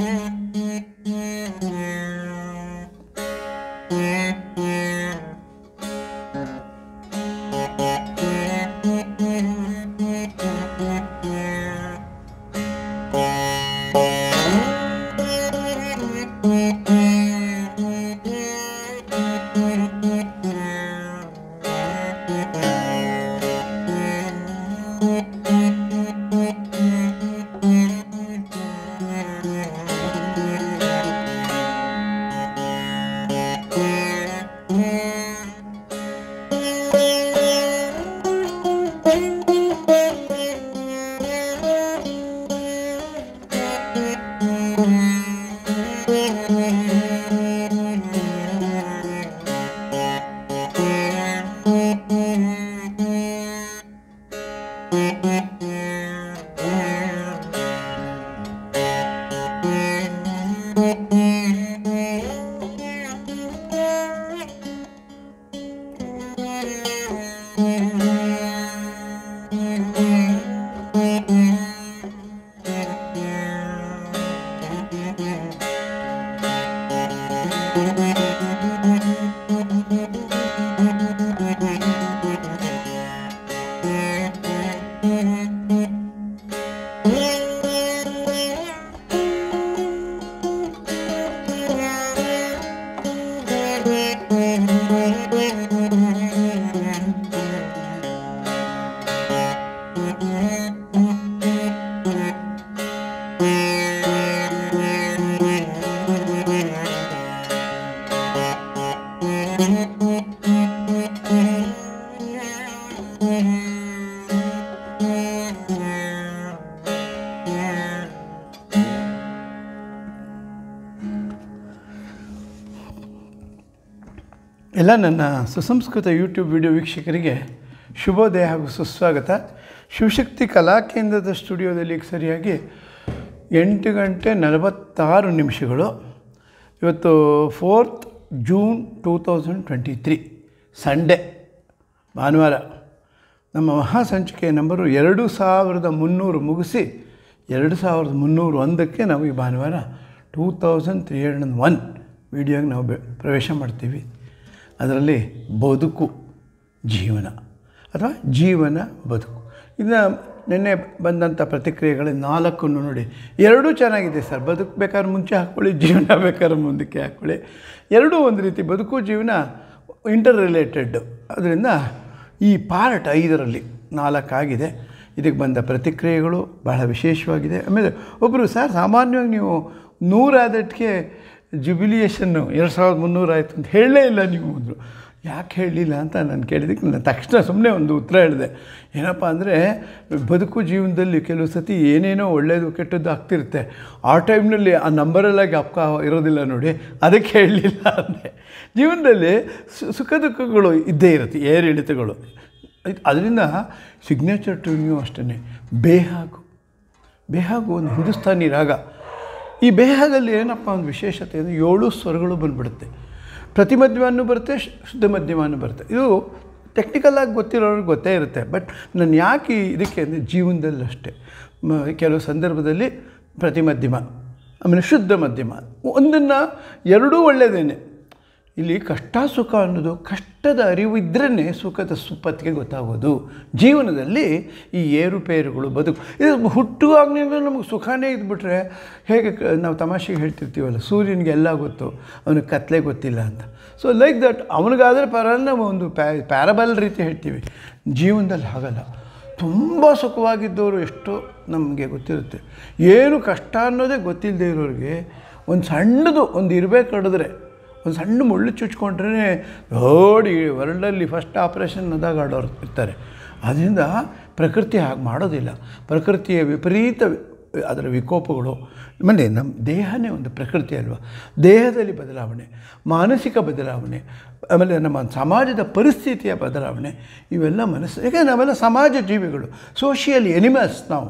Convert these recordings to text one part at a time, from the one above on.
ಎಲ್ಲ ನನ್ನ ಸುಸಂಸ್ಕೃತ ಯೂಟ್ಯೂಬ್ ವಿಡಿಯೋ ವೀಕ್ಷಕರಿಗೆ ಶುಭೋದಯ ಹಾಗೂ ಸುಸ್ವಾಗತ ಶಿವಶಕ್ತಿ ಕಲಾ ಕೇಂದ್ರದ ಸ್ಟುಡಿಯೋದಲ್ಲಿ ಈಗ ಸರಿಯಾಗಿ ಎಂಟು ಗಂಟೆ ನಲವತ್ತಾರು ನಿಮಿಷಗಳು ಇವತ್ತು fourth June two thousand twenty three Sunday ಭಾನುವಾರ ನಮ್ಮ ಮಹಾಸಂಚಿಕೆ ನಂಬರು ಎರಡು ಸಾವಿರದ ಮುನ್ನೂರು ಮುಗಿಸಿ ಎರಡು ಸಾವಿರದ ಮುನ್ನೂರು ಒಂದಕ್ಕೆ ನಾವು ಈ ಭಾನುವಾರ two thousand three hundred one ವೀಡಿಯೋಗೆ ನಾವು ಬೆ ಪ್ರವೇಶ ಮಾಡ್ತೀವಿ ಅದರಲ್ಲಿ ಬದುಕು ಜೀವನ ಅಥವಾ ಜೀವನ ಬದುಕು ಇನ್ನು ನಿನ್ನೆ ಬಂದಂಥ ಪ್ರತಿಕ್ರಿಯೆಗಳು ನಾಲ್ಕನ್ನು ನೋಡಿ ಎರಡೂ ಚೆನ್ನಾಗಿದೆ ಸರ್ ಬದುಕು ಬೇಕಾದ್ರೆ ಮುಂಚೆ ಹಾಕ್ಕೊಳ್ಳಿ ಜೀವನ ಬೇಕಾದ್ರೆ ಮುಂದಕ್ಕೆ ಹಾಕ್ಕೊಳ್ಳಿ ಎರಡೂ ಒಂದು ರೀತಿ ಬದುಕು ಜೀವನ ಇಂಟರ್ ರಿಲೇಟೆಡ್ ಅದರಿಂದ ಈ ಪಾರ್ಟ್ ಐದರಲ್ಲಿ ನಾಲ್ಕಾಗಿದೆ ಇದಕ್ಕೆ ಬಂದ ಪ್ರತಿಕ್ರಿಯೆಗಳು ಬಹಳ ವಿಶೇಷವಾಗಿದೆ ಆಮೇಲೆ ಒಬ್ಬರು ಸರ್ ಸಾಮಾನ್ಯವಾಗಿ ನೀವು ನೂರಾದಟ್ಟಿಗೆ ಜುಬಿಲಿಯೇಷನ್ನು ಎರಡು ಸಾವಿರದ ಮುನ್ನೂರು ಆಯಿತು ಅಂತ ಹೇಳಲೇ ಇಲ್ಲ ನೀವು ಅಂದರು ಯಾಕೆ ಹೇಳಲಿಲ್ಲ ಅಂತ ನಾನು ಕೇಳಿದ್ದಕ್ಕೆ ನಾನು ತಕ್ಷಣ ಸುಮ್ಮನೆ ಒಂದು ಉತ್ತರ ಹೇಳಿದೆ ಏನಪ್ಪ ಅಂದರೆ ಬದುಕು ಜೀವನದಲ್ಲಿ ಕೆಲವು ಸತಿ ಏನೇನೋ ಒಳ್ಳೆಯದು ಕೆಟ್ಟದ್ದು ಆಗ್ತಿರುತ್ತೆ ಆ ಟೈಮ್ನಲ್ಲಿ ಆ ನಂಬರೆಲ್ಲ ಜ್ಞಾಪಕ ಇರೋದಿಲ್ಲ ನೋಡಿ ಅದಕ್ಕೆ ಹೇಳಲಿಲ್ಲ ಅಂದೆ ಜೀವನದಲ್ಲಿ ಸು ಸುಖ ದುಃಖಗಳು ಇದ್ದೇ ಇರುತ್ತೆ ಏರಿಳಿತಗಳು ಅದರಿಂದ ಸಿಗ್ನೇಚರ್ ಟ್ಯೂನ್ಯೂ ಅಷ್ಟೇ ಬೇಹಾಗು ಬೇಹಾಗು ಒಂದು ಹಿಂದೂಸ್ತಾನಿ ರಾಗ ಈ ಬೇಹಾಗಲ್ಲಿ ಏನಪ್ಪ ಒಂದು ವಿಶೇಷತೆ ಅಂದರೆ ಏಳು ಸ್ವರಗಳು ಬಂದುಬಿಡುತ್ತೆ ಪ್ರತಿ ಮಧ್ಯಮನೂ ಬರುತ್ತೆ ಶುದ್ಧ ಮಧ್ಯಮನೂ ಬರುತ್ತೆ ಇದು ಟೆಕ್ನಿಕಲಾಗಿ ಗೊತ್ತಿರೋರಿಗೆ ಗೊತ್ತೇ ಇರುತ್ತೆ ಬಟ್ ನಾನು ಯಾಕೆ ಇದಕ್ಕೆ ಅಂದರೆ ಜೀವನದಲ್ಲಿ ಅಷ್ಟೇ ಮ ಕೆಲವು ಸಂದರ್ಭದಲ್ಲಿ ಪ್ರತಿ ಮಧ್ಯಮ ಆಮೇಲೆ ಶುದ್ಧ ಮಧ್ಯಮ ಒಂದನ್ನು ಎರಡೂ ಒಳ್ಳೆಯದೇನೆ ಇಲ್ಲಿ ಕಷ್ಟ ಸುಖ ಅನ್ನೋದು ಕಷ್ಟದ ಅರಿವು ಇದ್ರೇ ಸುಖದ ಸುಪ್ಪತ್ತಿಗೆ ಗೊತ್ತಾಗೋದು ಜೀವನದಲ್ಲಿ ಈ ಏರುಪೇರುಗಳು ಬದುಕು ಇದು ಹುಟ್ಟುವಾಗಲಿಂದ ನಮಗೆ ಸುಖನೇ ಇದ್ಬಿಟ್ರೆ ಹೇಗೆ ಕ- ನಾವು ತಮಾಷೆಗೆ ಹೇಳ್ತಿರ್ತೀವಲ್ಲ ಸೂರ್ಯನಿಗೆ ಎಲ್ಲ ಗೊತ್ತು ಅವನಿಗೆ ಕತ್ಲೆ ಗೊತ್ತಿಲ್ಲ ಅಂತ ಸೊ ಲೈಕ್ ದಟ್ ಅವನಿಗಾದರೆ ಪರಲ್ಲ ನಾವು ಒಂದು ಪ್ಯಾ ಪ್ಯಾರಬಲ್ ರೀತಿ ಹೇಳ್ತೀವಿ ಜೀವನದಲ್ಲಿ ಹಾಗಲ್ಲ ತುಂಬ ಸುಖವಾಗಿದ್ದವರು ಎಷ್ಟೋ ನಮಗೆ ಗೊತ್ತಿರುತ್ತೆ ಏನು ಕಷ್ಟ ಅನ್ನೋದೇ ಗೊತ್ತಿಲ್ಲದೆ ಇರೋರಿಗೆ ಒಂದು ಸಣ್ಣದು ಒಂದು ಇರಬೇಕು ಕಡಿದ್ರೆ ಒಂದು ಸಣ್ಣ ಮುಳ್ಳು ಚುಚ್ಕೊಂಡ್ರೇ ನೋಡಿ ವರ್ಲ್ಡಲ್ಲಿ ಫಸ್ಟ್ ಆಪ್ರೇಷನ್ ಅದಾಗ ಆಡೋರು ಇರ್ತಾರೆ ಅದರಿಂದ ಪ್ರಕೃತಿ ಹಾಗೆ ಮಾಡೋದಿಲ್ಲ ಪ್ರಕೃತಿಯ ವಿಪರೀತ ವಿ- ಅದರ ವಿಕೋಪಗಳು ಆಮೇಲೆ ನಮ್ಮ ದೇಹನೇ ಒಂದು ಪ್ರಕೃತಿ ಅಲ್ವಾ ದೇಹದಲ್ಲಿ ಬದಲಾವಣೆ ಮಾನಸಿಕ ಬದಲಾವಣೆ ಆಮೇಲೆ ನಮ್ಮ ಸಮಾಜದ ಪರಿಸ್ಥಿತಿಯ ಬದಲಾವಣೆ ಇವೆಲ್ಲ ಮನಸ್ಸು ಯಾಕೆಂದರೆ ನಾವೆಲ್ಲ ಸಮಾಜ ಜೀವಿಗಳು ಸೋಷಿಯಲ್ ಎನಿಮಲ್ಸ್ ನಾವು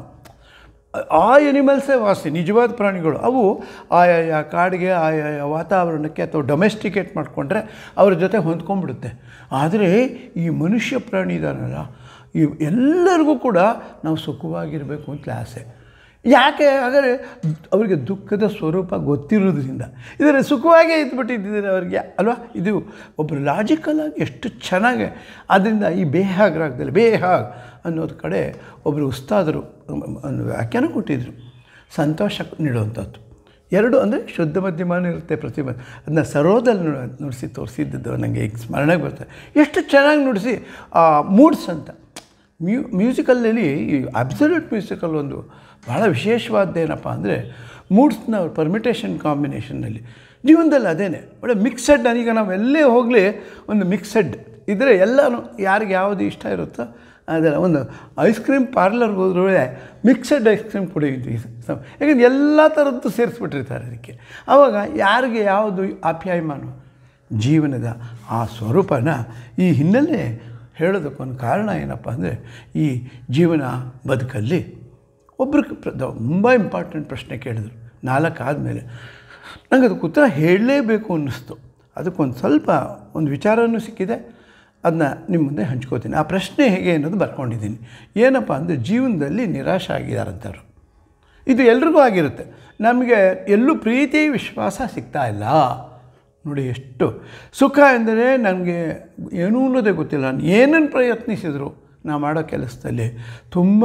ಆ ಎನಿಮಲ್ಸೇ ವಾಸಿ ನಿಜವಾದ ಪ್ರಾಣಿಗಳು ಅವು ಆಯಾಯ ಕಾಡಿಗೆ ಆಯಾಯ ವಾತಾವರಣಕ್ಕೆ ಅಥವಾ ಡೊಮೆಸ್ಟಿಕೇಟ್ ಮಾಡಿಕೊಂಡ್ರೆ ಅವ್ರ ಜೊತೆ ಹೊಂದ್ಕೊಂಡ್ಬಿಡುತ್ತೆ ಆದರೆ ಈ ಮನುಷ್ಯ ಪ್ರಾಣಿ ಇದಾನಲ್ಲ ಈ ಎಲ್ಲರಿಗೂ ಕೂಡ ನಾವು ಸುಖವಾಗಿರಬೇಕು ಅಂತ ಆಸೆ ಯಾಕೆ ಹಾಗಾದರೆ ಅವರಿಗೆ ದುಃಖದ ಸ್ವರೂಪ ಗೊತ್ತಿರೋದ್ರಿಂದ ಇದರ ಸುಖವಾಗೇ ಇದ್ಬಿಟ್ಟಿದ್ದಾರೆ ಅವರಿಗೆ ಅಲ್ವಾ ಇದು ಒಬ್ಬರು ಲಾಜಿಕಲ್ ಆಗಿ ಎಷ್ಟು ಚೆನ್ನಾಗಿ ಅದರಿಂದ ಈ ಬೇಹಾಗ್ ರಾಗದಲ್ಲಿ ಬೇಹಾಗ್ ಅನ್ನೋದು ಕಡೆ ಒಬ್ಬರು ಉಸ್ತಾದರು ಒಂದು ವ್ಯಾಖ್ಯಾನ ಕೊಟ್ಟಿದ್ದರು ಸಂತೋಷ ನೀಡುವಂಥದ್ದು ಎರಡು ಅಂದರೆ ಶುದ್ಧ ಮಧ್ಯಮಾನ ಇರುತ್ತೆ ಪ್ರತಿಮಾ ಅದನ್ನ ಸರೋದಲ್ಲಿ ನುಡಿಸಿ ತೋರಿಸಿದ್ದದ್ದು ನನಗೆ ಈಗ ಸ್ಮರಣೆಗೆ ಬರ್ತದೆ ಎಷ್ಟು ಚೆನ್ನಾಗಿ ನುಡಿಸಿ ಮೂಡ್ಸ್ ಅಂತ ಮ್ಯೂ ಮ್ಯೂಸಿಕಲ್ಲಲ್ಲಿ ಈ ಅಬ್ಸಲ್ಯೂಟ್ ಮ್ಯೂಸಿಕಲ್ ಒಂದು ಭಾಳ ವಿಶೇಷವಾದ್ದೇನಪ್ಪ ಅಂದರೆ ಮೂಡ್ಸ್ನ ಪರ್ಮಿಟೇಷನ್ ಕಾಂಬಿನೇಷನ್ನಲ್ಲಿ ಜೀವನದಲ್ಲಿ ಅದೇನೆ ಒಳ್ಳೆ ಮಿಕ್ಸೆಡ್ ಈಗ ನಾವು ಎಲ್ಲೇ ಹೋಗಲಿ ಒಂದು ಮಿಕ್ಸೆಡ್ ಇದ್ದರೆ ಎಲ್ಲನೂ ಯಾರಿಗೆ ಯಾವುದು ಇಷ್ಟ ಇರುತ್ತೋ ಅದೆಲ್ಲ ಒಂದು ಐಸ್ ಕ್ರೀಮ್ ಪಾರ್ಲರ್ಗೆ ಹೋದ್ರೂ ಮಿಕ್ಸೆಡ್ ಐಸ್ ಕ್ರೀಮ್ ಕುಡಿಯಿದ್ವಿ ಯಾಕಂದ್ರೆ ಎಲ್ಲ ಥರದ್ದು ಸೇರಿಸ್ಬಿಟ್ಟಿರ್ತಾರೆ ಅದಕ್ಕೆ ಆವಾಗ ಯಾರಿಗೆ ಯಾವುದು ಆಪ್ಯಾಯಮಾನ ಜೀವನದ ಆ ಸ್ವರೂಪನ ಈ ಹಿನ್ನೆಲೆ ಹೇಳೋದಕ್ಕೊಂದು ಕಾರಣ ಏನಪ್ಪ ಅಂದರೆ ಈ ಜೀವನ ಬದುಕಲ್ಲಿ ಒಬ್ಬರು ತುಂಬ ಇಂಪಾರ್ಟೆಂಟ್ ಪ್ರಶ್ನೆ ಕೇಳಿದ್ರು ನಾಲ್ಕು ಆದಮೇಲೆ ನನಗೆ ಅದಕ್ಕೆ ಉತ್ತರ ಹೇಳಲೇಬೇಕು ಅನ್ನಿಸ್ತು ಅದಕ್ಕೊಂದು ಸ್ವಲ್ಪ ಒಂದು ವಿಚಾರನೂ ಸಿಕ್ಕಿದೆ ಅದನ್ನ ನಿಮ್ಮ ಮುಂದೆ ಹಂಚ್ಕೋತೀನಿ ಆ ಪ್ರಶ್ನೆ ಹೇಗೆ ಅನ್ನೋದು ಬರ್ಕೊಂಡಿದ್ದೀನಿ ಏನಪ್ಪ ಅಂದರೆ ಜೀವನದಲ್ಲಿ ನಿರಾಶೆ ಆಗಿದ್ದಾರಂಥವ್ರು ಇದು ಎಲ್ರಿಗೂ ಆಗಿರುತ್ತೆ ನಮಗೆ ಎಲ್ಲೂ ಪ್ರೀತಿ ವಿಶ್ವಾಸ ಸಿಗ್ತಾ ಇಲ್ಲ ನೋಡಿ ಎಷ್ಟು ಸುಖ ಎಂದರೆ ನನಗೆ ಏನೂ ಅನ್ನೋದೇ ಗೊತ್ತಿಲ್ಲ ನಾನು ಏನನ್ನು ಪ್ರಯತ್ನಿಸಿದ್ರು ನಾ ಮಾಡೋ ಕೆಲಸದಲ್ಲಿ ತುಂಬ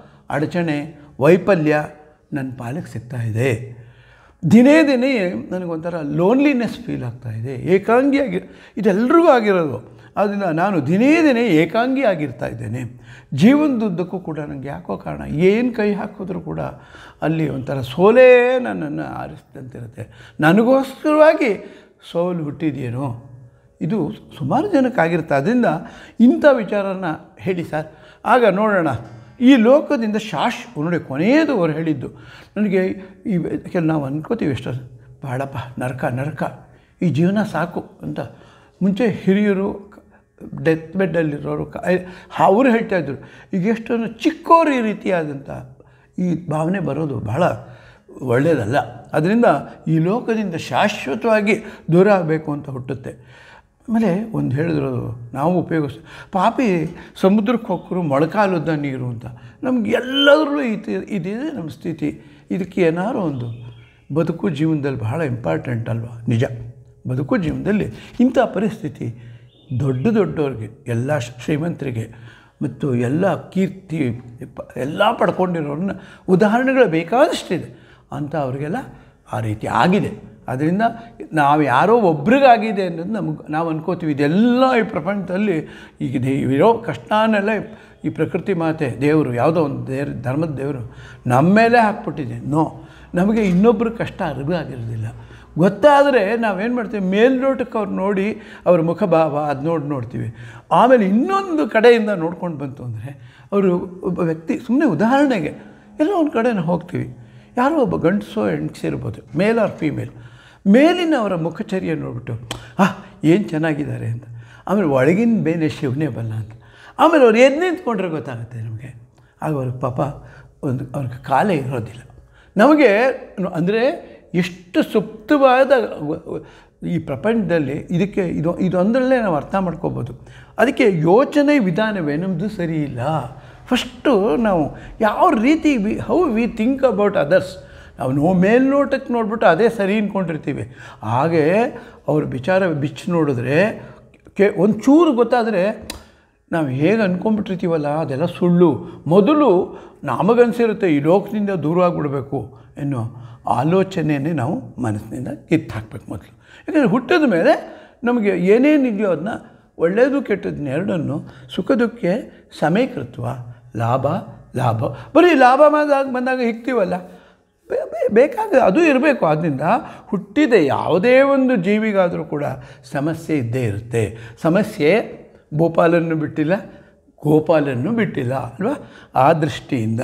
ಅಡಚಣೆ ವೈಫಲ್ಯ ನನ್ನ ಪಾಲಿಗೆ ಸಿಗ್ತಾ ಇದೆ ದಿನೇ ದಿನೇ ನನಗೊಂಥರ ಲೋನ್ಲಿನೆಸ್ ಫೀಲ್ ಆಗ್ತಾ ಇದೆ ಏಕಾಂಗಿಯಾಗಿ ಇದೆಲ್ಲರಿಗೂ ಆಗಿರೋದು ಅದರಿಂದ ನಾನು ದಿನೇ ದಿನೇ ಏಕಾಂಗಿ ಆಗಿರ್ತಾ ಇದ್ದೇನೆ ಜೀವನದುದ್ದಕ್ಕೂ ಕೂಡ ನನಗೆ ಯಾಕೋ ಕಾರಣ ಏನು ಕೈ ಹಾಕಿದ್ರೂ ಕೂಡ ಅಲ್ಲಿ ಒಂಥರ ಸೋಲೇ ನನ್ನನ್ನು ಆರಿಸಿದಂತಿರುತ್ತೆ ನನಗೋಸ್ಕರವಾಗಿ ಸೋಲು ಹುಟ್ಟಿದೆಯೇನೋ ಇದು ಸುಮಾರು ಜನಕ್ಕಾಗಿರುತ್ತೆ ಅದರಿಂದ ಇಂಥ ವಿಚಾರನ ಹೇಳಿ ಸರ್ ಆಗ ನೋಡೋಣ ಈ ಲೋಕದಿಂದ ಶಾಶ್ ನೋಡಿ ಕೊನೆಯದು ಅವ್ರು ಹೇಳಿದ್ದು ನನಗೆ ಈ ಯಾಕೆಂದ್ರೆ ನಾವು ಅನ್ಕೋತೀವಿ ಎಷ್ಟೋ ಬಾಳಪ್ಪ ನರಕ ನರಕ ಈ ಜೀವನ ಸಾಕು ಅಂತ ಮುಂಚೆ ಹಿರಿಯರು ಡೆತ್ ಬೆಡ್ಡಲ್ಲಿರೋರು ಕ ಅವರು ಹೇಳ್ತಾ ಇದ್ರು ಈಗ ಎಷ್ಟೊಂದು ಚಿಕ್ಕವರು ಈ ರೀತಿಯಾದಂಥ ಈ ಭಾವನೆ ಬರೋದು ಬಹಳ ಒಳ್ಳೆಯದಲ್ಲ ಅದರಿಂದ ಈ ಲೋಕದಿಂದ ಶಾಶ್ವತವಾಗಿ ದೂರ ಆಗಬೇಕು ಅಂತ ಹುಟ್ಟುತ್ತೆ ಆಮೇಲೆ ಒಂದು ಹೇಳಿದ್ರು ನಾವು ಉಪಯೋಗಿಸ್ ಪಾಪಿ ಸಮುದ್ರಕ್ಕೆ ಹೋಗ್ರು ಮೊಳಕಾಲುದ್ದ ನೀರು ಅಂತ ನಮ್ಗೆ ಎಲ್ಲದರಲ್ಲೂ ಇದು ಇದಿದೆ ನಮ್ಮ ಸ್ಥಿತಿ ಇದಕ್ಕೆ ಏನಾದ್ರು ಒಂದು ಬದುಕು ಜೀವನದಲ್ಲಿ ಬಹಳ ಇಂಪಾರ್ಟೆಂಟ್ ಅಲ್ವಾ ನಿಜ ಬದುಕು ಜೀವನದಲ್ಲಿ ಇಂಥ ಪರಿಸ್ಥಿತಿ ದೊಡ್ಡ ದೊಡ್ಡವ್ರಿಗೆ ಎಲ್ಲ ಶ್ರೀಮಂತರಿಗೆ ಮತ್ತು ಎಲ್ಲ ಕೀರ್ತಿ ಪ- ಎಲ್ಲ ಪಡ್ಕೊಂಡಿರೋರನ್ನ ಉದಾಹರಣೆಗಳು ಬೇಕಾದಷ್ಟಿದೆ ಅಂತ ಅವರಿಗೆಲ್ಲ ಆ ರೀತಿ ಆಗಿದೆ ಅದರಿಂದ ನಾವು ಯಾರೋ ಒಬ್ರಿಗಾಗಿದೆ ಅನ್ನೋದು ನಮಗೆ ನಾವು ಅನ್ಕೋತೀವಿ ಇದೆಲ್ಲ ಈ ಪ್ರಪಂಚದಲ್ಲಿ ಈಗ ದೇ- ಇರೋ ಕಷ್ಟನೆಲ್ಲ ಈ ಪ್ರಕೃತಿ ಮಾತೆ ದೇವರು ಯಾವುದೋ ಒಂದು ದೇವ್ರ ಧರ್ಮದ ದೇವರು ನಮ್ಮ ಮೇಲೆ ಹಾಕ್ಬಿಟ್ಟಿದೆ ನೋ ನಮಗೆ ಇನ್ನೊಬ್ಬರ ಕಷ್ಟ ಅರಿವಾಗಿರೋದಿಲ್ಲ ಗೊತ್ತಾದರೆ ನಾವೇನು ಮಾಡ್ತೀವಿ ಮೇಲ್ನೋಟಕ್ಕೆ ಅವ್ರು ನೋಡಿ ಅವ್ರ ಮುಖಭಾವ ಅದು ನೋಡಿ ನೋಡ್ತೀವಿ ಆಮೇಲೆ ಇನ್ನೊಂದು ಕಡೆಯಿಂದ ನೋಡ್ಕೊಂಡು ಬಂತು ಅಂದರೆ ಅವರು ಒಬ್ಬ ವ್ಯಕ್ತಿ ಸುಮ್ಮನೆ ಉದಾಹರಣೆಗೆ ಎಲ್ಲೋ ಒಂದು ಕಡೆ ನಾವು ಹೋಗ್ತೀವಿ ಯಾರೋ ಒಬ್ಬ ಗಂಡಸೋ ಹೆಣ್ಸಿರ್ಬೋದು ಮೇಲ್ ಆರ್ ಫೀಮೇಲ್ ಮೇಲಿನ ಅವರ ಮುಖಚರ್ಯ ನೋಡ್ಬಿಟ್ಟು ಆ ಏನು ಚೆನ್ನಾಗಿದ್ದಾರೆ ಅಂತ ಆಮೇಲೆ ಒಳಗಿನ ಬೇನೆ ಶಿವನೇ ಬಲ್ಲ ಅಂತ ಆಮೇಲೆ ಅವ್ರು ಎದ್ದು ನಿಂತ್ಕೊಂಡ್ರೆ ಗೊತ್ತಾಗುತ್ತೆ ನಮಗೆ ಆಗ ಅವ್ರಿಗೆ ಪಾಪ ಒಂದು ಅವ್ರಿಗೆ ಕಾಲೇ ಇರೋದಿಲ್ಲ ನಮಗೆ ಅಂದರೆ ಎಷ್ಟು ಸುಪ್ತವಾದ ಈ ಪ್ರಪಂಚದಲ್ಲಿ ಇದಕ್ಕೆ ಇದು ಇದೊಂದರಲ್ಲೇ ನಾವು ಅರ್ಥ ಮಾಡ್ಕೋಬೋದು ಅದಕ್ಕೆ ಯೋಚನೆ ವಿಧಾನವೇ ನಮ್ಮದು ಸರಿ ಇಲ್ಲ ಫಸ್ಟು ನಾವು ಯಾವ ರೀತಿ we how we think about others ನಾವು ನೋ ಮೇಲ್ನೋಟಕ್ಕೆ ನೋಡ್ಬಿಟ್ಟು ಅದೇ ಸರಿ ಅಂದ್ಕೊಂಡಿರ್ತೀವಿ ಹಾಗೆ ಅವ್ರ ವಿಚಾರ ಬಿಚ್ಚಿ ನೋಡಿದ್ರೆ ಕೆ ಒಂದು ಚೂರು ಗೊತ್ತಾದರೆ ನಾವು ಹೇಗೆ ಅಂದ್ಕೊಂಡ್ಬಿಟ್ಟಿರ್ತೀವಲ್ಲ ಅದೆಲ್ಲ ಸುಳ್ಳು ಮೊದಲು ನಮಗನ್ಸಿರುತ್ತೆ ಈ ಲೋಕದಿಂದ ದೂರ ಆಗಿಬಿಡ್ಬೇಕು ಎನ್ನೋ ಆಲೋಚನೆಯನ್ನೇ ನಾವು ಮನಸ್ಸಿನಿಂದ ಕಿತ್ತು ಹಾಕ್ಬೇಕು ಮೊದಲು ಯಾಕಂದರೆ ಹುಟ್ಟಿದ ಮೇಲೆ ನಮಗೆ ಏನೇನಿದೆಯೋ ಅದನ್ನ ಒಳ್ಳೆಯದು ಕೆಟ್ಟದನ್ನ ಎರಡನ್ನು ಸುಖ ದುಃಖ ಸಮೀಕೃತ್ವ ಲಾಭ ಲಾಭ ಬರೀ ಲಾಭ ಬಂದಾಗ ಬಂದಾಗ ಹಿಗ್ತೀವಲ್ಲ ಬೇ- ಬೇ- ಬೇಕಾಗ ಅದು ಇರಬೇಕು ಆದ್ದರಿಂದ ಹುಟ್ಟಿದ ಯಾವುದೇ ಒಂದು ಜೀವಿಗಾದರೂ ಕೂಡ ಸಮಸ್ಯೆ ಇದ್ದೇ ಇರುತ್ತೆ ಸಮಸ್ಯೆ ಭೋಪಾಲನ್ನು ಬಿಟ್ಟಿಲ್ಲ ಗೋಪಾಲನ್ನು ಬಿಟ್ಟಿಲ್ಲ ಅಲ್ವಾ ಆ ದೃಷ್ಟಿಯಿಂದ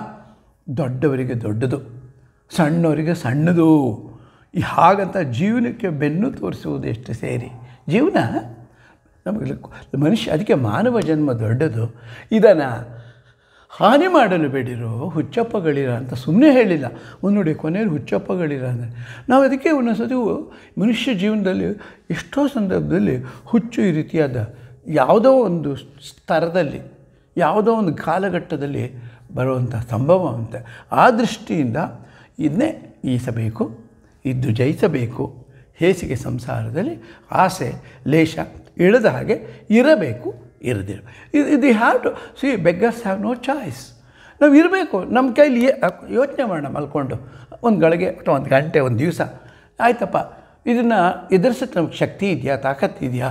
ದೊಡ್ಡವರಿಗೆ ದೊಡ್ಡದು ಸಣ್ಣವರಿಗೆ ಸಣ್ಣದು ಈ ಹಾಗಂತ ಜೀವನಕ್ಕೆ ಬೆನ್ನು ತೋರಿಸುವುದು ಎಷ್ಟು ಸೇರಿ ಜೀವನ ನಮಗೆ ಮನುಷ್ಯ ಅದಕ್ಕೆ ಮಾನವ ಜನ್ಮ ದೊಡ್ಡದು ಇದನ್ನು ಹಾನಿ ಮಾಡಲು ಬೇಡಿರೋ ಹುಚ್ಚಪ್ಪಗಳಿರ ಅಂತ ಸುಮ್ಮನೆ ಹೇಳಿಲ್ಲ ಒಂದು ನೋಡಿ ಕೊನೆಯಲ್ಲಿ ಹುಚ್ಚಪ್ಪಗಳಿರ ಅಂದರೆ ನಾವು ಅದಕ್ಕೆ ಒಂದೊಂದ್ಸತಿ ಮನುಷ್ಯ ಜೀವನದಲ್ಲಿ ಎಷ್ಟೋ ಸಂದರ್ಭದಲ್ಲಿ ಹುಚ್ಚು ಈ ರೀತಿಯಾದ ಯಾವುದೋ ಒಂದು ಸ್ತರದಲ್ಲಿ ಯಾವುದೋ ಒಂದು ಕಾಲಘಟ್ಟದಲ್ಲಿ ಬರುವಂಥ ಸಂಭವ ಅಂತ ಆ ದೃಷ್ಟಿಯಿಂದ ಇದನ್ನೇ ಈಸಬೇಕು ಇದ್ದು ಜಯಿಸಬೇಕು ಹೇಸಿಗೆ ಸಂಸಾರದಲ್ಲಿ ಆಸೆ ಲೇಷ ಇಳದ ಹಾಗೆ ಇರಬೇಕು ಇರದಿರ ಇದು ಇದು have to see beggars have no choice ನಾವು ಇರಬೇಕು ನಮ್ಮ ಕೈಲಿ ಯೋಚನೆ ಮಾಡೋಣ ಮಲ್ಕೊಂಡು ಒಂದು ಗಳಿಗೆ ಅಥವಾ ಒಂದು ಗಂಟೆ ಒಂದು ದಿವಸ ಆಯ್ತಪ್ಪ ಇದನ್ನು ಎದುರಿಸೋಕ್ಕೆ ನಮ್ಗೆ ಶಕ್ತಿ ಇದೆಯಾ ತಾಕತ್ತು ಇದೆಯಾ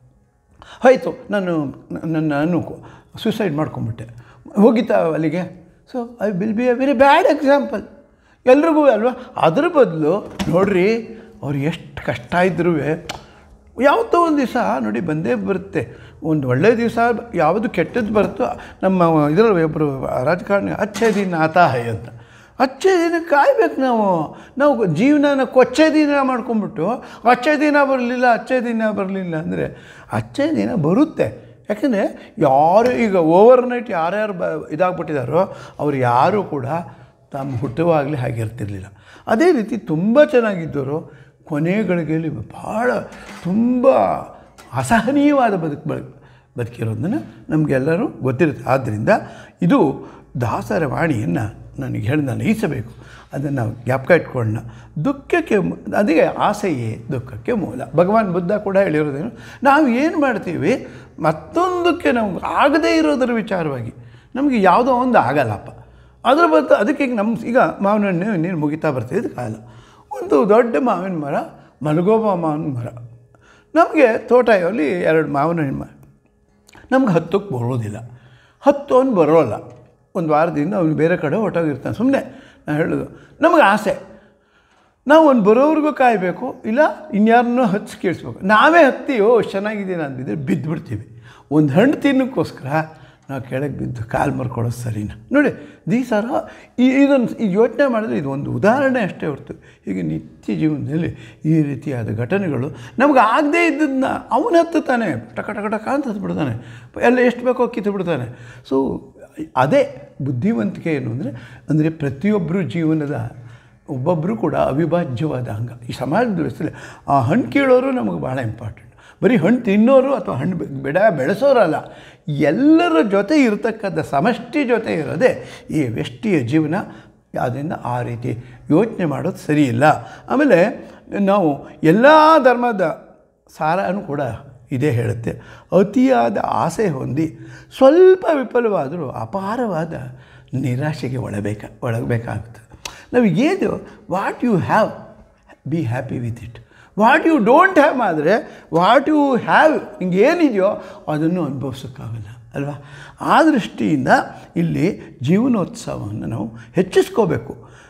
ಆಯಿತು ನಾನು ನನ್ನ ನಾನು ಸೂಸೈಡ್ ಮಾಡ್ಕೊಂಬಿಟ್ಟೆ ಹೋಗಿತ್ತಾ ಅಲ್ಲಿಗೆ so I will be a very bad example ಎಲ್ರಿಗೂ ಅಲ್ವಾ ಅದ್ರ ಬದಲು ನೋಡ್ರಿ ಅವ್ರು ಎಷ್ಟು ಕಷ್ಟ ಇದ್ರೂ ಯಾವತ್ತೋ ಒಂದು ದಿವಸ ನೋಡಿ ಬಂದೇ ಬರುತ್ತೆ ಒಂದು ಒಳ್ಳೆಯ ದಿವಸ ಯಾವುದು ಕೆಟ್ಟದ್ದು ಬರುತ್ತೋ ನಮ್ಮ ಇದರಲ್ಲಿ ಒಬ್ಬರು ರಾಜಕಾರಣಿ ಅಚ್ಚೇ ದಿನ ಆತಾಹೈ ಅಂತ ಅಚ್ಚೇ ದಿನ ಕಾಯ್ಬೇಕು ನಾವು ನಾವು ಜೀವನನ ಕೊಚ್ಚೆ ದಿನ ಮಾಡ್ಕೊಂಬಿಟ್ಟು ಅಚ್ಚೇ ದಿನ ಬರಲಿಲ್ಲ ಅಚ್ಚೇ ದಿನ ಬರಲಿಲ್ಲ ಅಂದರೆ ಅಚ್ಚೇ ದಿನ ಬರುತ್ತೆ ಯಾಕಂದರೆ ಯಾರು ಈಗ ಓವರ್ ನೈಟ್ ಯಾರ್ಯಾರು ಬ ಇದಾಗ್ಬಿಟ್ಟಿದಾರೋ ಅವ್ರು ಯಾರೂ ಕೂಡ ತಮ್ಮ ಹುಟ್ಟುವಾಗಲೇ ಹಾಗಿರ್ತಿರ್ಲಿಲ್ಲ ಅದೇ ರೀತಿ ತುಂಬ ಚೆನ್ನಾಗಿದ್ದವರು ಕೊನೆ ಗಳಿಗೆಯಲ್ಲಿ ಭಾಳ ತುಂಬ ಅಸಹನೀಯವಾದ ಬದುಕು ಬ ಬದುಕಿರೋದನ್ನು ನಮಗೆಲ್ಲರೂ ಗೊತ್ತಿರುತ್ತೆ ಆದ್ದರಿಂದ ಇದು ದಾಸರ ವಾಣಿಯನ್ನು ನನಗೆ ಹೇಳಿ ನಾನು ಈಸಬೇಕು ಅದನ್ನು ನಾವು ಜ್ಞಾಪಕ ಇಟ್ಕೊಳ್ಳೋಣ ದುಃಖಕ್ಕೆ ಮು- ಅದಕ್ಕೆ ಆಸೆಯೇ ದುಃಖಕ್ಕೆ ಮೂಲ ಭಗವಾನ್ ಬುದ್ಧ ಕೂಡ ಹೇಳಿರೋದೇನು ನಾವು ಏನು ಮಾಡ್ತೀವಿ ಮತ್ತೊಂದಕ್ಕೆ ನಮ್ಗೆ ಆಗದೇ ಇರೋದರ ವಿಚಾರವಾಗಿ ನಮಗೆ ಯಾವುದೋ ಒಂದು ಆಗಲ್ಲಪ್ಪ ಅದ್ರ ಬತ್ತ ಅದಕ್ಕೆ ಈಗ ನಮ್ಮ ಈಗ ಮಾವಿನ ಹಣ್ಣು ಇನ್ನೇನು ಮುಗಿತಾ ಬರ್ತಿದ್ದು ಕಾಲ ಒಂದು ದೊಡ್ಡ ಮಾವಿನ ಮರ ಮಲಗೋಬ ಮಾವಿನ ಮರ ನಮಗೆ ತೋಟದಲ್ಲಿ ಎರಡು ಮಾವಿನ ಹಣ್ಣು ಮರ ನಮ್ಗೆ ಹತ್ತಕ್ಕೆ ಬರೋದಿಲ್ಲ ಹತ್ತು ಅವ್ನು ಬರೋಲ್ಲ ಒಂದು ವಾರದಿಂದ ಅವನು ಬೇರೆ ಕಡೆ ಹೊಟ್ಟೋಗಿರ್ತಾನೆ ಸುಮ್ಮನೆ ನಾನು ಹೇಳೋದು ನಮಗೆ ಆಸೆ ನಾವು ಒಂದು ಬರೋವ್ರಿಗೂ ಕಾಯಬೇಕು ಇಲ್ಲ ಇನ್ಯಾರನ್ನೂ ಹಚ್ಚಿ ಕೇಳಿಸ್ಬೇಕು ನಾವೇ ಹತ್ತೀವೋ ಅಷ್ಟು ಚೆನ್ನಾಗಿದೆ ಅಂದಿದ್ರೆ ಬಿದ್ದು ಬಿಡ್ತೀವಿ ಒಂದು ಹಣ್ಣು ತಿನ್ನೋಕ್ಕೋಸ್ಕರ ನಾವು ಕೆಳಗೆ ಬಿದ್ದು ಕಾಲು ಮರ್ಕೊಳ್ಳೋದು ಸರಿನಾ ನೋಡಿ ದೀಸ್ ಆರ್ ಈ ಇದನ್ನು ಈ ಯೋಚನೆ ಮಾಡಿದ್ರೆ ಇದು ಒಂದು ಉದಾಹರಣೆ ಅಷ್ಟೇ ಹೊರತು ಈಗ ನಿತ್ಯ ಜೀವನದಲ್ಲಿ ಈ ರೀತಿಯಾದ ಘಟನೆಗಳು ನಮ್ಗೆ ಆಗದೇ ಇದ್ದದನ್ನ ಅವನು ಹತ್ತುತ್ತಾನೆ ಟಕ ಟಕ ಟಕ ಅಂತ ಹತ್ಬಿಡ್ತಾನೆ ಎಲ್ಲ ಎಷ್ಟು ಬೇಕೋ ಕಿತ್ತು ಬಿಡ್ತಾನೆ ಸೊ ಅದೇ ಬುದ್ಧಿವಂತಿಕೆ ಏನು ಅಂದರೆ ಅಂದರೆ ಪ್ರತಿಯೊಬ್ಬರು ಜೀವನದ ಒಬ್ಬೊಬ್ಬರು ಕೂಡ ಅವಿಭಾಜ್ಯವಾದ ಅಂಗ ಈ ಸಮಾಜದ ವ್ಯವಸ್ಥೆಯಲ್ಲಿ ಆ ಹಣ್ಣು ಕೀಳೋರು ನಮಗೆ ಭಾಳ ಇಂಪಾರ್ಟೆಂಟ್ ಬರೀ ಹಣ್ಣು ತಿನ್ನೋರು ಅಥವಾ ಹಣ್ಣು ಬೆ- ಬೆಡ ಬೆಳೆಸೋರಲ್ಲ ಎಲ್ಲರ ಜೊತೆ ಇರತಕ್ಕಂಥ ಸಮಷ್ಟಿ ಜೊತೆ ಇರೋದೇ ಈ ವ್ಯಷ್ಟಿಯ ಜೀವನ ಆದ್ದರಿಂದ ಆ ರೀತಿ ಯೋಚನೆ ಮಾಡೋದು ಸರಿಯಿಲ್ಲ ಆಮೇಲೆ ನಾವು ಎಲ್ಲ ಧರ್ಮದ ಸಾರನೂ ಕೂಡ ಇದೇ ಹೇಳುತ್ತೆ ಅತಿಯಾದ ಆಸೆ ಹೊಂದಿ ಸ್ವಲ್ಪ ವಿಫಲವಾದರೂ ಅಪಾರವಾದ ನಿರಾಶೆಗೆ ಒಳಬೇಕ ಒಳಗಬೇಕಾಗುತ್ತದೆ ನಾವು ಏನು what you have be happy with it what you don't have ಆದರೆ ವಾಟ್ ಯು ಹ್ಯಾವ್ ನಿಂಗೆ ಏನಿದೆಯೋ ಅದನ್ನು ಅನುಭವಿಸೋಕ್ಕಾಗಲ್ಲ ಅಲ್ವಾ ಆ ದೃಷ್ಟಿಯಿಂದ ಇಲ್ಲಿ ಜೀವನೋತ್ಸವವನ್ನು ನಾವು ಹೆಚ್ಚಿಸ್ಕೋಬೇಕು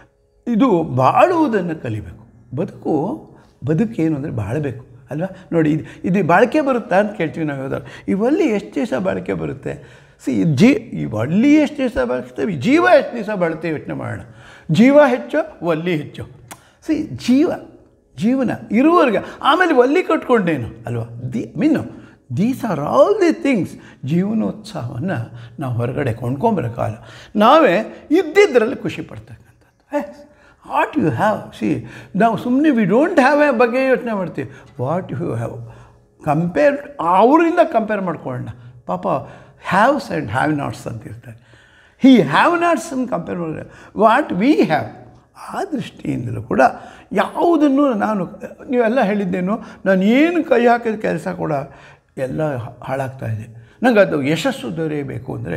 ಇದು ಬಾಳುವುದನ್ನು ಕಲಿಬೇಕು ಬದುಕು ಬದುಕೇನು ಅಂದರೆ ಬಾಳಬೇಕು ಅಲ್ವಾ ನೋಡಿ ಇದು ಇದು ಬಾಳಿಕೆ ಬರುತ್ತಾ ಅಂತ ಕೇಳ್ತೀವಿ ನಾವು ಯಾವ್ದಾದ್ರು ಈ ಒಲ್ಲಿ ಎಷ್ಟು ದಿವಸ ಬಾಳಿಕೆ ಬರುತ್ತೆ ಸಿ ಜೀ ಈ ಒಲ್ಲಿ ಎಷ್ಟು ದಿವಸ ಬಾಳ್ತೇವೆ ಜೀವ ಎಷ್ಟು ದಿವಸ ಬಾಳ್ತೇವೆ ಯೋಚನೆ ಮಾಡೋಣ ಜೀವ ಹೆಚ್ಚು ಒಲ್ಲಿ ಹೆಚ್ಚು ಸಿ ಜೀವ ಜೀವನ ಇರುವವರೆಗೆ ಆಮೇಲೆ ಒಲ್ಲಿ ಕಟ್ಕೊಂಡೇನು ಅಲ್ವಾ the mean these are all the things ಜೀವನೋತ್ಸವವನ್ನು ನಾವು ಹೊರಗಡೆ ಕೊಂಡ್ಕೊಂಬರಕಾಲ ನಾವೇ ಇದ್ದಿದ್ದರಲ್ಲಿ ಖುಷಿ ಪಡ್ತಕ್ಕಂಥದ್ದು ವಾಟ್ ಯು ಹ್ಯಾವ್ ಸಿ ನಾವು ಸುಮ್ಮನೆ ವಿ ಡೋಂಟ್ ಹ್ಯಾವ್ ಎ ಬಗ್ಗೆ ಯೋಚನೆ ಮಾಡ್ತೀವಿ ವಾಟ್ ಯು ಹ್ಯಾವ್ ಕಂಪೇರ್ ಅವರಿಂದ ಕಂಪೇರ್ ಮಾಡ್ಕೊಳ್ಳೋಣ ಪಾಪ ಹ್ಯಾವ್ಸ್ ಆ್ಯಂಡ್ ಹ್ಯಾವ್ ನಾಟ್ಸ್ ಅಂತ ಇರ್ತಾರೆ ಈ ಹ್ಯಾವ್ ನಾಟ್ಸನ್ನು ಕಂಪೇರ್ ಮಾಡಿದ್ರೆ ವಾಟ್ ವಿ ಹ್ಯಾವ್ ಆ ದೃಷ್ಟಿಯಿಂದಲೂ ಕೂಡ ಯಾವುದನ್ನು ನಾನು ನೀವೆಲ್ಲ ಹೇಳಿದ್ದೇನು ನಾನು ಏನು ಕೈ ಹಾಕಿದ ಕೆಲಸ ಕೂಡ ಎಲ್ಲ ಹಾಳಾಗ್ತಾ ಇದೆ ನಂಗೆ ಅದು ಯಶಸ್ಸು ದೊರೆಯಬೇಕು ಅಂದರೆ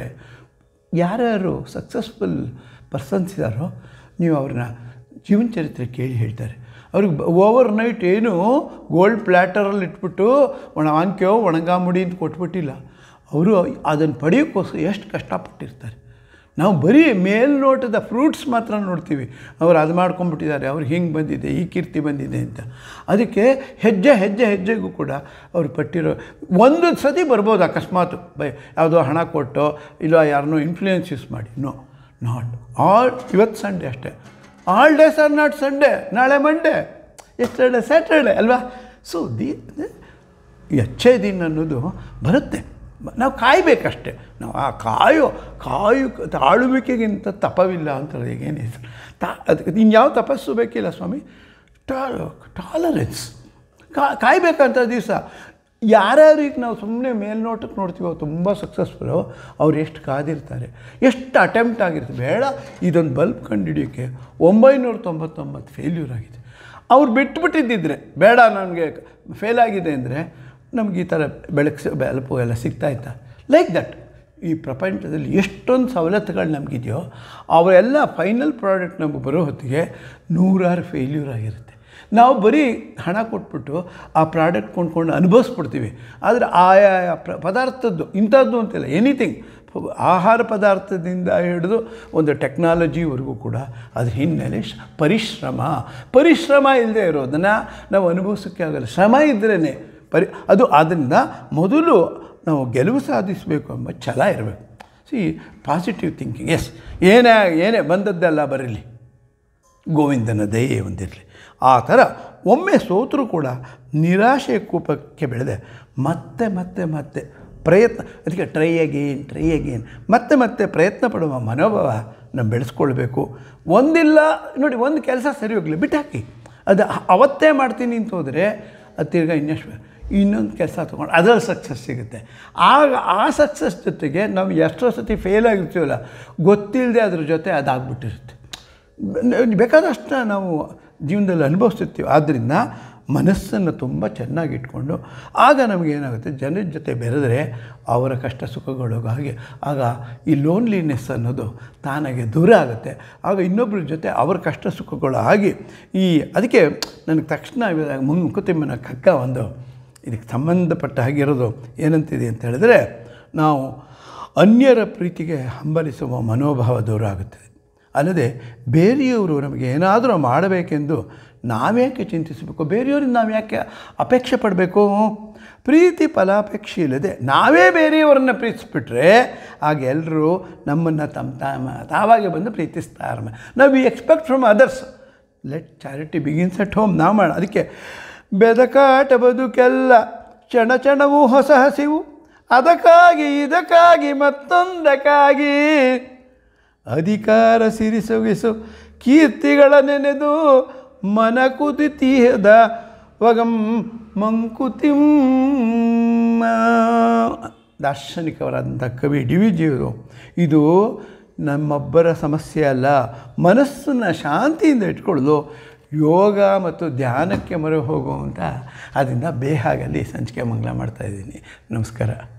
ಯಾರ್ಯಾರು ಸಕ್ಸಸ್ಫುಲ್ ಪರ್ಸನ್ಸ್ ಇದ್ದಾರೋ ನೀವು ಅವ್ರನ್ನ ಜೀವನ ಚರಿತ್ರೆ ಕೇಳಿ ಹೇಳ್ತಾರೆ ಅವ್ರಿಗೆ ಓವರ್ ನೈಟ್ ಏನು ಗೋಲ್ಡ್ ಪ್ಲ್ಯಾಟರಲ್ಲಿ ಇಟ್ಬಿಟ್ಟು ಒಣ ಆನ್ಕ್ಯೋ ಒಣಗಾಮುಡಿ ಅಂತ ಕೊಟ್ಬಿಟ್ಟಿಲ್ಲ ಅವರು ಅದನ್ನು ಪಡೆಯೋಕ್ಕೋಸ್ಕರ ಎಷ್ಟು ಕಷ್ಟಪಟ್ಟಿರ್ತಾರೆ ನಾವು ಬರೀ ಮೇಲ್ನೋಟದ ಫ್ರೂಟ್ಸ್ ಮಾತ್ರ ನೋಡ್ತೀವಿ ಅವ್ರು ಅದು ಮಾಡ್ಕೊಂಡ್ಬಿಟ್ಟಿದ್ದಾರೆ ಅವ್ರಿಗೆ ಹಿಂಗೆ ಬಂದಿದೆ ಈ ಕೀರ್ತಿ ಬಂದಿದೆ ಅಂತ ಅದಕ್ಕೆ ಹೆಜ್ಜೆ ಹೆಜ್ಜೆ ಹೆಜ್ಜೆಗೂ ಕೂಡ ಅವ್ರು ಪಟ್ಟಿರೋ ಒಂದು ಸತಿ ಬರ್ಬೋದು ಅಕಸ್ಮಾತ್ ಬೈ ಯಾವುದೋ ಹಣ ಕೊಟ್ಟು ಇಲ್ಲ ಯಾರನ್ನೋ ಇನ್ಫ್ಲೂಯೆನ್ಸ್ ಯೂಸ್ ಮಾಡಿ ನೋ ನಾಟ್ ಆಲ್ ಇವತ್ತು ಸಂಡೇ ಅಷ್ಟೇ all days are not Sunday ನಾಳೆ ಮಂಡೇ ಎಸ್ಟರ್ಡೇ ಸ್ಯಾಟರ್ಡೇ ಅಲ್ವಾ ಸೊ ದಿ ಎಚ್ಚೆ ದಿನ ಅನ್ನೋದು ಬರುತ್ತೆ ನಾವು ಕಾಯಬೇಕಷ್ಟೆ ನಾವು ಆ ಕಾಯೋ ಕಾಯು ತಾಳುವಿಕೆಗಿಂತ ತಪವಿಲ್ಲ ಅಂತ ಹೇಗೇನು ಹೆಸರು ತಾ ಅದಕ್ಕೆ ಇನ್ಯಾವ ತಪಸ್ಸು ಬೇಕಿಲ್ಲ ಸ್ವಾಮಿ ಟಾ ಟಾಲರೆನ್ಸ್ ಕಾ ಕಾಯಬೇಕಂತ ದಿವಸ ಯಾರ್ಯಾರು ಈಗ ನಾವು ಸುಮ್ಮನೆ ಮೇಲ್ನೋಟಕ್ಕೆ ನೋಡ್ತೀವೋ ತುಂಬ ಸಕ್ಸಸ್ಫುಲ್ಲು ಅವ್ರು ಎಷ್ಟು ಕಾದಿರ್ತಾರೆ ಎಷ್ಟು ಅಟೆಂಪ್ಟ್ ಆಗಿರ್ತಾರೆ ಬೇಡ ಇದೊಂದು ಬಲ್ಬ್ ಕಂಡುಹಿಡಿಯೋಕ್ಕೆ ಒಂಬೈನೂರ ತೊಂಬತ್ತೊಂಬತ್ತು ಫೇಲ್ಯೂರ್ ಆಗಿದೆ ಅವ್ರು ಬಿಟ್ಬಿಟ್ಟಿದ್ದಿದ್ರೆ ಬೇಡ ನನಗೆ ಫೇಲ್ ಆಗಿದೆ ಅಂದರೆ ನಮ್ಗೆ ಈ ಥರ ಬೆಳಕು ಬೆಳಪು ಎಲ್ಲ ಸಿಗ್ತಾಯಿತ್ತ ಲೈಕ್ ದಟ್ ಈ ಪ್ರಪಂಚದಲ್ಲಿ ಎಷ್ಟೊಂದು ಸವಲತ್ತುಗಳು ನಮಗಿದೆಯೋ ಅವೆಲ್ಲ ಫೈನಲ್ ಪ್ರಾಡಕ್ಟ್ ನಮಗೆ ಬರೋ ಹೊತ್ತಿಗೆ ನೂರಾರು ಫೇಲ್ಯೂರ್ ಆಗಿರುತ್ತೆ ನಾವು ಬರೀ ಹಣ ಕೊಟ್ಬಿಟ್ಟು ಆ ಪ್ರಾಡಕ್ಟ್ ಕೊಂಡ್ಕೊಂಡು ಅನುಭವಿಸ್ಬಿಡ್ತೀವಿ ಆದರೆ ಆಯಾ ಪ್ರ ಪದಾರ್ಥದ್ದು ಇಂಥದ್ದು ಅಂತಿಲ್ಲ ಎನಿಥಿಂಗ್ ಆಹಾರ ಪದಾರ್ಥದಿಂದ ಹಿಡಿದು ಒಂದು ಟೆಕ್ನಾಲಜಿವರೆಗೂ ಕೂಡ ಅದ್ರ ಹಿನ್ನೆಲೆ ಶ ಪರಿಶ್ರಮ ಪರಿಶ್ರಮ ಇಲ್ಲದೆ ಇರೋದನ್ನು ನಾವು ಅನುಭವಿಸೋಕ್ಕೆ ಆಗಲ್ಲ ಶ್ರಮ ಇದ್ರೇ ಪರಿ ಅದು ಆದ್ದರಿಂದ ಮೊದಲು ನಾವು ಗೆಲುವು ಸಾಧಿಸಬೇಕು ಎಂಬ ಛಲ ಇರಬೇಕು ಸಿ ಪಾಸಿಟಿವ್ ಥಿಂಕಿಂಗ್ ಎಸ್ ಏನೇ ಏನೇ ಬಂದದ್ದೆಲ್ಲ ಬರಲಿ ಗೋವಿಂದನ ದಯೆ ಹೊಂದಿರಲಿ ಆ ಥರ ಒಮ್ಮೆ ಸೋತರೂ ಕೂಡ ನಿರಾಶೆ ಕೂಪಕ್ಕೆ ಬೆಳೆದೆ ಮತ್ತೆ ಮತ್ತೆ ಮತ್ತೆ ಪ್ರಯತ್ನ ಅದಕ್ಕೆ ಟ್ರೈ ಅಗೇನ್ ಟ್ರೈ ಅಗೇನ್ ಮತ್ತೆ ಮತ್ತೆ ಪ್ರಯತ್ನ ಪಡುವ ಮನೋಭಾವ ನಾವು ಬೆಳೆಸ್ಕೊಳ್ಬೇಕು ಒಂದಿಲ್ಲ ನೋಡಿ ಒಂದು ಕೆಲಸ ಸರಿ ಹೋಗಲಿ ಬಿಟ್ಟಾಕಿ ಅದು ಅವತ್ತೇ ಮಾಡ್ತೀನಿ ಅಂತ ಹೋದರೆ ಅದು ತಿರ್ಗಾ ಇನ್ನಷ್ಟು ಇನ್ನೊಂದು ಕೆಲಸ ತೊಗೊಂಡು ಅದರಲ್ಲಿ ಸಕ್ಸಸ್ ಸಿಗುತ್ತೆ ಆಗ ಆ ಸಕ್ಸಸ್ ಜೊತೆಗೆ ನಾವು ಎಷ್ಟೋ ಸತಿ ಫೇಲ್ ಆಗಿರ್ತೀವಲ್ಲ ಗೊತ್ತಿಲ್ಲದೆ ಅದ್ರ ಜೊತೆ ಅದಾಗ್ಬಿಟ್ಟಿರುತ್ತೆ ಬೇಕಾದಷ್ಟು ನಾವು ಜೀವನದಲ್ಲಿ ಅನುಭವಿಸ್ತಿರ್ತೀವಿ ಆದ್ದರಿಂದ ಮನಸ್ಸನ್ನು ತುಂಬ ಚೆನ್ನಾಗಿ ಇಟ್ಕೊಂಡು ಆಗ ನಮಗೇನಾಗುತ್ತೆ ಜನರ ಜೊತೆ ಬೆರೆದರೆ ಅವರ ಕಷ್ಟ ಸುಖಗಳಿಗಾಗಿ ಆಗ ಈ ಲೋನ್ಲಿನೆಸ್ ಅನ್ನೋದು ತಾನಾಗೆ ದೂರ ಆಗುತ್ತೆ ಆಗ ಇನ್ನೊಬ್ಬರ ಜೊತೆ ಅವರ ಕಷ್ಟ ಸುಖಗಳು ಆಗಿ ಈ ಅದಕ್ಕೆ ನನಗೆ ತಕ್ಷಣ ಮುಂಕುತಿಮ್ಮನ ಕಗ್ಗ ಒಂದು ಇದಕ್ಕೆ ಸಂಬಂಧಪಟ್ಟ ಹಾಗಿರೋದು ಏನಂತಿದೆ ಅಂತ ಹೇಳಿದ್ರೆ ನಾವು ಅನ್ಯರ ಪ್ರೀತಿಗೆ ಹಂಬಲಿಸುವ ಮನೋಭಾವ ದೂರ ಆಗುತ್ತದೆ ಅಲ್ಲದೆ ಬೇರೆಯವರು ನಮಗೆ ಏನಾದರೂ ಮಾಡಬೇಕೆಂದು ನಾವ್ಯಾಕೆ ಚಿಂತಿಸಬೇಕು ಬೇರೆಯವರಿಂದ ನಾವು ಯಾಕೆ ಅಪೇಕ್ಷೆ ಪಡಬೇಕು ಪ್ರೀತಿ ಫಲಾಪೇಕ್ಷೆ ಇಲ್ಲದೆ ನಾವೇ ಬೇರೆಯವರನ್ನು ಪ್ರೀತಿಸ್ಬಿಟ್ರೆ ಆಗ ಎಲ್ಲರೂ ನಮ್ಮನ್ನು ತಮ್ಮ ತಾಮ ತಾವಾಗೆ ಬಂದು ಪ್ರೀತಿಸ್ತಾರೆ ನಾವು we expect from others let charity begins at home ನಾವು ಮಾಡ ಅದಕ್ಕೆ ಬೆದಕಾಟ ಬದುಕೆಲ್ಲ ಚಣ ಚಣವು ಹೊಸ ಹಸಿವು ಅದಕ್ಕಾಗಿ ಇದಕ್ಕಾಗಿ ಮತ್ತೊಂದಕ್ಕಾಗಿ ಅಧಿಕಾರ ಸಿರಿಸೊಗಿಸು ಕೀರ್ತಿಗಳ ನೆನೆದು ಮನ ಕುದಿತೀಯದ ವಗಂ ಮಂಕುತಿಮ್ಮ ದಾರ್ಶನಿಕವರಾದಂಥ ಕವಿ ಡಿ ವಿ ಜಿಯವರು ಇದು ನಮ್ಮೊಬ್ಬರ ಸಮಸ್ಯೆ ಅಲ್ಲ ಮನಸ್ಸನ್ನು ಶಾಂತಿಯಿಂದ ಇಟ್ಕೊಳ್ಳೋದು ಯೋಗ ಮತ್ತು ಧ್ಯಾನಕ್ಕೆ ಮೊರೆ ಹೋಗುವಂಥ ಅದರಿಂದ ಬೇಹಾಗಲ್ಲಿ ಸಂಚಿಕೆ ಮಂಗಳ ಮಾಡ್ತಾಯಿದ್ದೀನಿ ನಮಸ್ಕಾರ